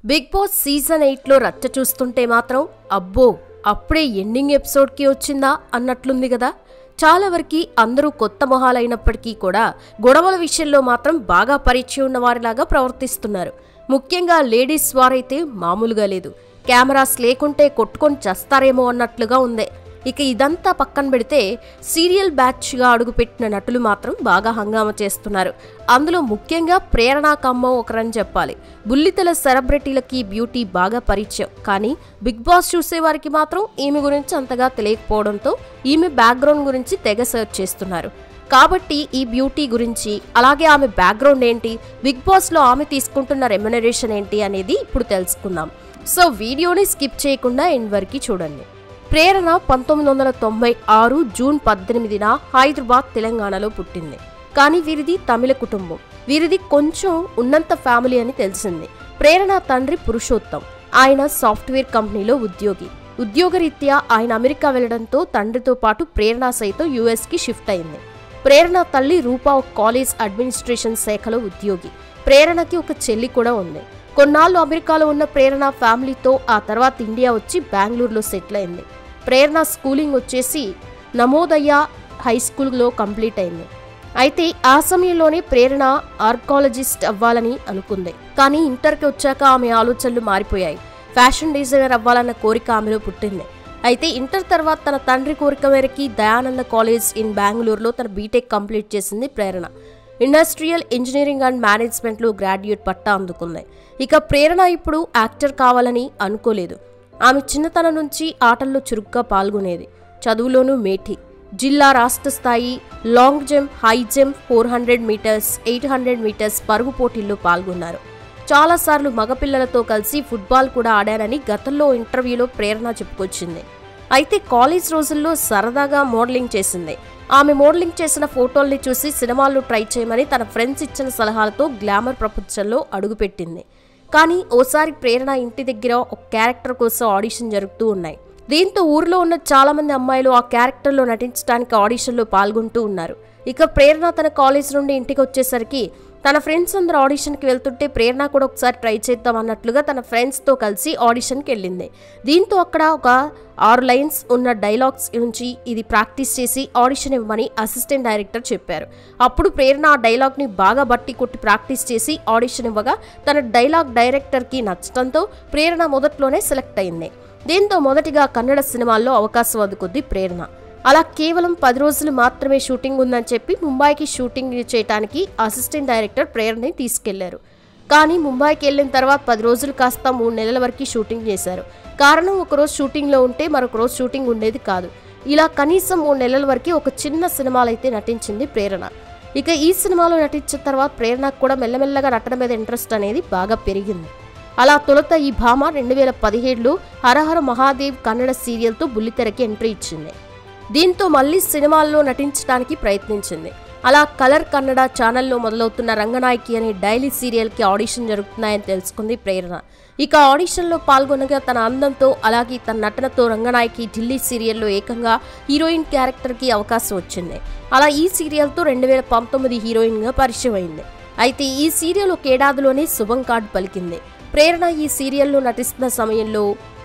big boss season ఎయిట్లో రచ్చ చూస్తుంటే మాత్రం అబ్బో అప్పుడే ఎండింగ్ ఎపిసోడ్కి వచ్చిందా అన్నట్లుంది కదా చాలా వరకు అందరూ కొత్త మొహాలైనప్పటికీ కూడా గొడవల విషయంలో మాత్రం బాగా పరిచయం ఉన్న వారిలాగా ప్రవర్తిస్తున్నారు ముఖ్యంగా లేడీస్ వారైతే మామూలుగా లేదు కెమెరాస్ లేకుంటే కొట్టుకొని చస్తారేమో అన్నట్లుగా ఉంది ఇక ఇదంతా పక్కన పెడితే సీరియల్ బ్యాచ్గా అడుగుపెట్టిన నటులు మాత్రం బాగా హంగామా చేస్తున్నారు అందులో ముఖ్యంగా ప్రేరణా కమ్మ ఒకరని చెప్పాలి బుల్లితెల సెలబ్రిటీలకి బ్యూటీ బాగా పరిచయం కానీ బిగ్ బాస్ చూసేవారికి మాత్రం ఈమె గురించి అంతగా తెలియకపోవడంతో ఈమె బ్యాక్గ్రౌండ్ గురించి తెగ సర్చ్ చేస్తున్నారు కాబట్టి ఈ బ్యూటీ గురించి అలాగే ఆమె బ్యాక్గ్రౌండ్ ఏంటి బిగ్ బాస్లో ఆమె తీసుకుంటున్న రెమ్యునరేషన్ ఏంటి అనేది ఇప్పుడు తెలుసుకుందాం సో వీడియోని స్కిప్ చేయకుండా ఎండ్ వరకు చూడండి ప్రేరణ పంతొమ్మిది వందల తొంభై ఆరు జూన్ పద్దెనిమిదిన హైదరాబాద్ తెలంగాణలో పుట్టింది కానీ వీరిది తమిళ కుటుంబం వీరిది కొంచెం ఉన్నంత ఫ్యామిలీ అని తెలిసింది ప్రేరణ తండ్రి పురుషోత్తం ఆయన సాఫ్ట్వేర్ కంపెనీలో ఉద్యోగి ఉద్యోగరీత్యా ఆయన అమెరికా వెళ్లడంతో తండ్రితో పాటు ప్రేరణ సైతం యుఎస్కి షిఫ్ట్ అయింది ప్రేరణ తల్లి రూపా ఒక కాలేజ్ అడ్మినిస్ట్రేషన్ శాఖలో ఉద్యోగి ప్రేరణకి ఒక చెల్లి కూడా ఉంది కొన్నాళ్ళు అమెరికాలో ఉన్న ప్రేరణ ఫ్యామిలీతో ఆ తర్వాత ఇండియా వచ్చి బెంగళూరులో సెటిల్ అయింది ప్రేరణ స్కూలింగ్ వచ్చేసి నమోదయ్య హై స్కూల్లో కంప్లీట్ అయింది అయితే ఆ సమయంలోనే ప్రేరణ ఆర్కాలజిస్ట్ అవ్వాలని అనుకుంది కానీ ఇంటర్కి వచ్చాక ఆమె ఆలోచనలు మారిపోయాయి ఫ్యాషన్ డిజైనర్ అవ్వాలన్న కోరిక ఆమెలో పుట్టింది అయితే ఇంటర్ తర్వాత తన తండ్రి కోరిక మేరకి దయానంద కాలేజ్ ఇన్ బెంగళూరులో తన బీటెక్ కంప్లీట్ చేసింది ప్రేరణ ఇండస్ట్రియల్ ఇంజనీరింగ్ అండ్ మేనేజ్మెంట్లో గ్రాడ్యుయేట్ పట్టా అందుకుంది ఇక ప్రేరణ ఇప్పుడు యాక్టర్ కావాలని అనుకోలేదు ఆమె చిన్నతనం నుంచి ఆటల్లో చురుగ్గా పాల్గొనేది చదువులోనూ మేఠి జిల్లా రాష్ట్ర స్థాయి long jump high jump four hundred metres eight hundred metres పరుగు పోటీల్లో పాల్గొన్నారు చాలాసార్లు మగపిల్లలతో కలిసి ఫుట్బాల్ కూడా ఆడానని గతంలో ఇంటర్వ్యూలో ప్రేరణ చెప్పుకొచ్చింది అయితే కాలేజ్ రోజుల్లో సరదాగా మోడలింగ్ చేసింది ఆమె మోడలింగ్ చేసిన ఫోటోల్ని చూసి సినిమాల్లో ట్రై చేయమని తన ఫ్రెండ్స్ ఇచ్చిన సలహాలతో గ్లామర్ ప్రపంచంలో అడుగుపెట్టింది కానీ ఓసారి ప్రేరణ ఇంటి దగ్గర ఒక క్యారెక్టర్ కోసం ఆడిషన్ జరుగుతూ ఉన్నాయి దీంతో ఊర్లో ఉన్న చాలా మంది అమ్మాయిలు ఆ క్యారెక్టర్లో నటించడానికి ఆడిషన్లో పాల్గొంటూ ఉన్నారు ఇక ప్రేరణ తన కాలేజ్ నుండి ఇంటికి వచ్చేసరికి తన ఫ్రెండ్స్ అందరూ ఆడిషన్కి వెళ్తుంటే ప్రేరణ కూడా ఒకసారి ట్రై చేద్దాం అన్నట్లుగా తన ఫ్రెండ్స్తో కలిసి ఆడిషన్కి వెళ్ళింది దీంతో అక్కడ ఒక ఆరు లైన్స్ ఉన్న డైలాగ్స్ నుంచి ఇది ప్రాక్టీస్ చేసి ఆడిషన్ ఇవ్వమని అసిస్టెంట్ డైరెక్టర్ చెప్పారు అప్పుడు ప్రేరణ ఆ డైలాగ్ని బాగా బట్టి కొట్టి ప్రాక్టీస్ చేసి ఆడిషన్ ఇవ్వగా తన డైలాగ్ డైరెక్టర్కి నచ్చడంతో ప్రేరణ మొదట్లోనే సెలెక్ట్ అయింది దీంతో మొదటిగా కన్నడ సినిమాల్లో అవకాశం అందుకుంది ప్రేరణ అలా కేవలం పది రోజులు మాత్రమే షూటింగ్ ఉందని చెప్పి ముంబైకి షూటింగ్ చేయడానికి అసిస్టెంట్ డైరెక్టర్ ప్రేరణని తీసుకెళ్లారు కానీ ముంబైకి వెళ్ళిన తర్వాత పది రోజులు కాస్త మూడు నెలల వరకు షూటింగ్ చేశారు కారణం ఒకరోజు షూటింగ్లో ఉంటే మరొక రోజు షూటింగ్ ఉండేది కాదు ఇలా కనీసం మూడు నెలల వరకు ఒక చిన్న సినిమాలో అయితే నటించింది ప్రేరణ ఇక ఈ సినిమాలో నటించిన తర్వాత ప్రేరణకు కూడా మెల్లమెల్లగా నటన మీద ఇంట్రెస్ట్ అనేది బాగా పెరిగింది అలా తొలుత ఈ భామ రెండు వేల పదిహేడులో హరహర మహాదేవ్ కన్నడ సీరియల్తో బుల్లితెరకి ఎంట్రీ ఇచ్చింది దీంతో మళ్ళీ సినిమాల్లో నటించడానికి ప్రయత్నించింది అలా కలర్ కన్నడ ఛానల్లో మొదలవుతున్న రంగనాయకి అనే డైలీ సీరియల్కి ఆడిషన్ జరుగుతున్నాయని తెలుసుకుంది ప్రేరణ ఇక ఆడిషన్లో పాల్గొనగా తన అందంతో అలాగే తన నటనతో రంగనాయకి ఢిల్లీ సీరియల్లో ఏకంగా హీరోయిన్ క్యారెక్టర్కి అవకాశం వచ్చింది అలా ఈ సీరియల్తో రెండు వేల పంతొమ్మిది హీరోయిన్గా పరిచయం అయింది అయితే ఈ సీరియల్ ఒక ఏడాదిలోనే శుభం కార్డు పలికింది ప్రేరణ ఈ సీరియల్లో నటిస్తున్న సమయంలో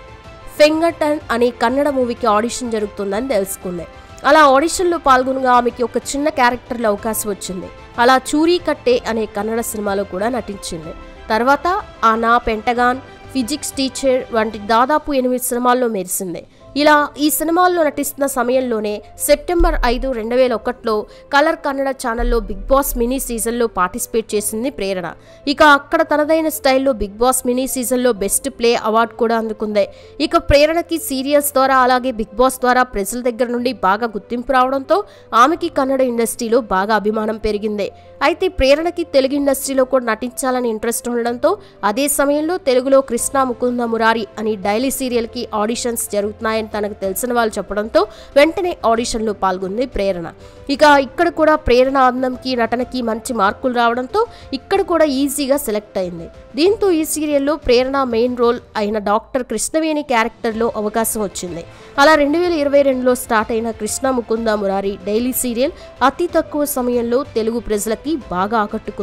ఫెంగటన్ అనే కన్నడ మూవీకి ఆడిషన్ జరుగుతుందని తెలుసుకుంది అలా ఆడిషన్లో పాల్గొనగా ఆమెకి ఒక చిన్న క్యారెక్టర్లో అవకాశం వచ్చింది అలా చూరీ కట్టే అనే కన్నడ సినిమాలో కూడా నటించింది తర్వాత ఆ నా పెంటగాన్ ఫిజిక్స్ టీచర్ వంటి దాదాపు ఎనిమిది సినిమాల్లో మెరిసింది ఇలా ఈ సినిమాల్లో నటిస్తున్న సమయంలోనే సెప్టెంబర్ ఐదు రెండు వేల ఒకటిలో కలర్ కన్నడ ఛానల్లో బిగ్ బాస్ మినీ సీజన్లో పార్టిసిపేట్ చేసింది ప్రేరణ ఇక అక్కడ తనదైన స్టైల్లో బిగ్ బాస్ మినీ సీజన్లో బెస్ట్ ప్లే అవార్డు కూడా అందుకుంది ఇక ప్రేరణకి సీరియల్స్ ద్వారా అలాగే బిగ్ బాస్ ద్వారా ప్రజల దగ్గర నుండి బాగా గుర్తింపు రావడంతో ఆమెకి కన్నడ ఇండస్ట్రీలో బాగా అభిమానం పెరిగింది అయితే ప్రేరణకి తెలుగు ఇండస్ట్రీలో కూడా నటించాలని ఇంట్రెస్ట్ ఉండడంతో అదే సమయంలో తెలుగులో కృష్ణ ముకుంద మురారి అని డైలీ సీరియల్కి ఆడిషన్స్ జరుగుతున్నాయని తనకు తెలిసిన వాళ్ళు చెప్పడంతో వెంటనే ఆడిషన్లో పాల్గొంది ప్రేరణ ఇక ఇక్కడ కూడా ప్రేరణ అందంకి నటనకి మంచి మార్కులు రావడంతో ఇక్కడ కూడా ఈజీగా సెలెక్ట్ అయింది దీంతో ఈ సీరియల్లో ప్రేరణ మెయిన్ రోల్ అయిన డాక్టర్ కృష్ణవేణి క్యారెక్టర్లో అవకాశం వచ్చింది అలా రెండు వేల ఇరవై రెండులో స్టార్ట్ అయిన కృష్ణ ముకుంద మురారి డైలీ సీరియల్ అతి తక్కువ సమయంలో తెలుగు ప్రజలకి బాగా ఆకట్టుకుంది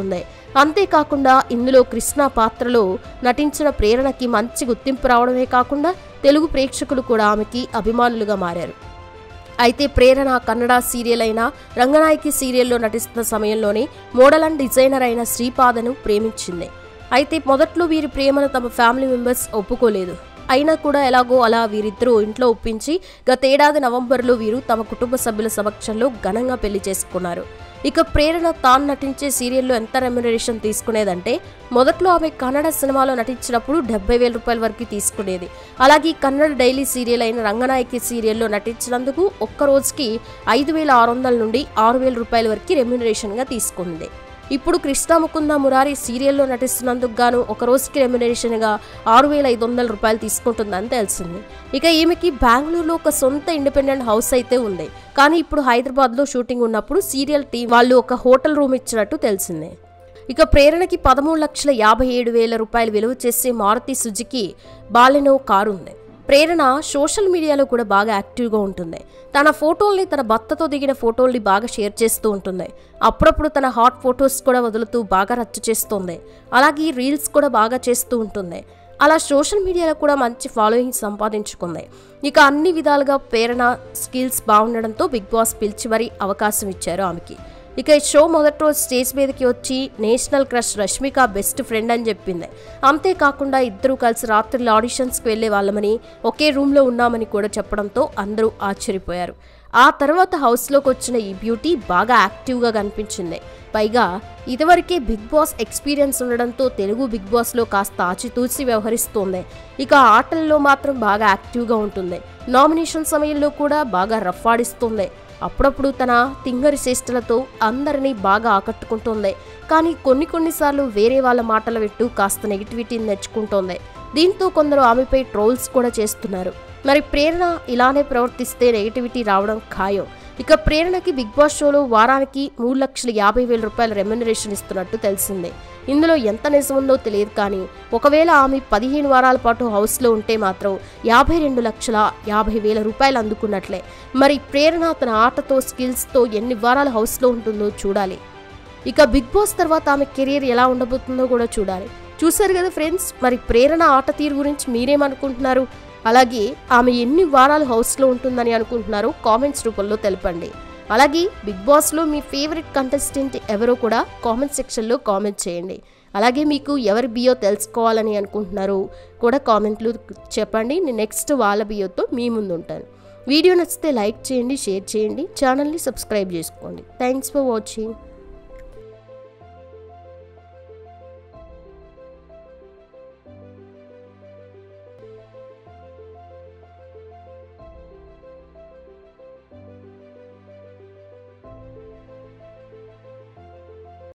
అంతేకాకుండా ఇందులో కృష్ణ పాత్రలో నటించిన ప్రేరణకి మంచి గుర్తింపు రావడమే కాకుండా తెలుగు ప్రేక్షకులు కూడా ఆమెకి అభిమానులుగా మారారు అయితే ప్రేరణ కన్నడ సీరియల్ అయిన రంగనాయకి సీరియల్లో నటిస్తున్న సమయంలోనే మోడల్ అండ్ డిజైనర్ అయిన శ్రీపాదను ప్రేమించింది అయితే మొదట్లో వీరి ప్రేమను తమ ఫ్యామిలీ మెంబర్స్ ఒప్పుకోలేదు అయినా కూడా ఎలాగో అలా వీరిద్దరూ ఇంట్లో ఒప్పించి గతేడాది నవంబర్లో వీరు తమ కుటుంబ సభ్యుల సమక్షంలో ఘనంగా పెళ్లి చేసుకున్నారు ఇక ప్రేరణ తాను నటించే సీరియల్లో ఎంత రెమ్యునరేషన్ తీసుకునేదంటే మొదట్లో ఆమె కన్నడ సినిమాలో నటించినప్పుడు డెబ్బై వేల రూపాయల వరకు తీసుకునేది అలాగే కన్నడ డైలీ సీరియల్ అయిన రంగనాయకి సీరియల్లో నటించినందుకు ఒక్క రోజుకి ఐదు వేల ఆరు వందల నుండి ఆరు వేల రూపాయల వరకు రెమ్యునరేషన్గా తీసుకుంది ఇప్పుడు కృష్ణ ముకుంద మురారి సీరియల్లో నటిస్తున్నందుకు గాను ఒక రోజుకి రెమ్యునరేషన్గా ఆరు వేల ఐదు వందల రూపాయలు తీసుకుంటుందని తెలిసింది ఇక ఈమెకి బెంగళూరులో ఒక సొంత ఇండిపెండెంట్ హౌస్ అయితే ఉంది కానీ ఇప్పుడు హైదరాబాద్లో షూటింగ్ ఉన్నప్పుడు సీరియల్ టీం వాళ్ళు ఒక హోటల్ రూమ్ ఇచ్చినట్టు తెలిసిందే ఇక ప్రేరణకి పదమూడు లక్షల యాభై ఏడు వేల రూపాయలు విలువ చేసే మారుతి సుజుకి బాలెనో కారు ఉంది ప్రేరణ సోషల్ మీడియాలో కూడా బాగా యాక్టివ్గా ఉంటుంది తన ఫోటోల్ని తన భర్తతో దిగిన ఫోటోల్ని బాగా షేర్ చేస్తూ ఉంటుంది అప్పుడప్పుడు తన హాట్ ఫొటోస్ కూడా వదులుతూ బాగా రచ్చ చేస్తుంది అలాగే రీల్స్ కూడా బాగా చేస్తూ ఉంటుంది అలా సోషల్ మీడియాలో కూడా మంచి ఫాలోయింగ్ సంపాదించుకుంది ఇక అన్ని విధాలుగా ప్రేరణ స్కిల్స్ బాగుండడంతో బిగ్ బాస్ పిలిచి మరీ అవకాశం ఇచ్చారు ఆమెకి ఇక ఈ షో మొదటి రోజు స్టేజ్ మీదకి వచ్చి national crush Rashmika best friend అని చెప్పింది అంతేకాకుండా ఇద్దరు కలిసి రాత్రులు ఆడిషన్స్కి వెళ్లే వాళ్ళమని ఒకే రూమ్లో ఉన్నామని కూడా చెప్పడంతో అందరూ ఆశ్చర్యపోయారు ఆ తర్వాత హౌస్లోకి వచ్చిన ఈ బ్యూటీ బాగా యాక్టివ్గా కనిపించింది పైగా ఇదివరకే బిగ్ బాస్ ఎక్స్పీరియన్స్ ఉండడంతో తెలుగు బిగ్ బాస్లో కాస్త ఆచితూచి వ్యవహరిస్తోంది ఇక ఆటల్లో మాత్రం బాగా యాక్టివ్గా ఉంటుంది నామినేషన్ సమయంలో కూడా బాగా రఫ్ ఆడిస్తుంది అప్పుడప్పుడు తన తింగరి చేష్టలతో అందరినీ బాగా ఆకట్టుకుంటోంది కానీ కొన్ని కొన్నిసార్లు వేరే వాళ్ళ మాటల విట్టు కాస్త నెగిటివిటీని నెచ్చుకుంటోంది దీంతో కొందరు ఆమెపై ట్రోల్స్ కూడా చేస్తున్నారు మరి ప్రేరణ ఇలానే ప్రవర్తిస్తే నెగిటివిటీ రావడం ఖాయం ఇక ప్రేరణకి బిగ్ బాస్ షోలో వారానికి మూడు లక్షల యాభై వేల రూపాయల రెమ్యునరేషన్ ఇస్తున్నట్టు తెలిసిందే ఇందులో ఎంత నిజముందో తెలియదు కానీ ఒకవేళ ఆమె పదిహేను వారాల పాటు హౌస్లో ఉంటే మాత్రం యాభై రెండు లక్షల యాభై వేల రూపాయలు అందుకున్నట్లే మరి ప్రేరణ తన ఆటతో స్కిల్స్తో ఎన్ని వారాలు హౌస్లో ఉంటుందో చూడాలి ఇక బిగ్ బాస్ తర్వాత ఆమె కెరీర్ ఎలా ఉండబోతుందో కూడా చూడాలి చూశారు కదా ఫ్రెండ్స్ మరి ప్రేరణ ఆట తీరు గురించి మీరేమనుకుంటున్నారు అలాగే ఆమె ఎన్ని వారాలు హౌస్లో ఉంటుందని అనుకుంటున్నారో కామెంట్స్ రూపంలో తెలపండి అలాగే బిగ్ బాస్లో మీ ఫేవరెట్ కంటెస్టెంట్ ఎవరో కూడా కామెంట్ సెక్షన్లో కామెంట్ చేయండి అలాగే మీకు ఎవరి బియో తెలుసుకోవాలని అనుకుంటున్నారో కూడా కామెంట్లు చెప్పండి నేను నెక్స్ట్ వాళ్ళ బియోతో మీ ముందు ఉంటాను వీడియో నచ్చితే లైక్ చేయండి షేర్ చేయండి ఛానల్ని సబ్స్క్రైబ్ చేసుకోండి థ్యాంక్స్ ఫర్ వాచింగ్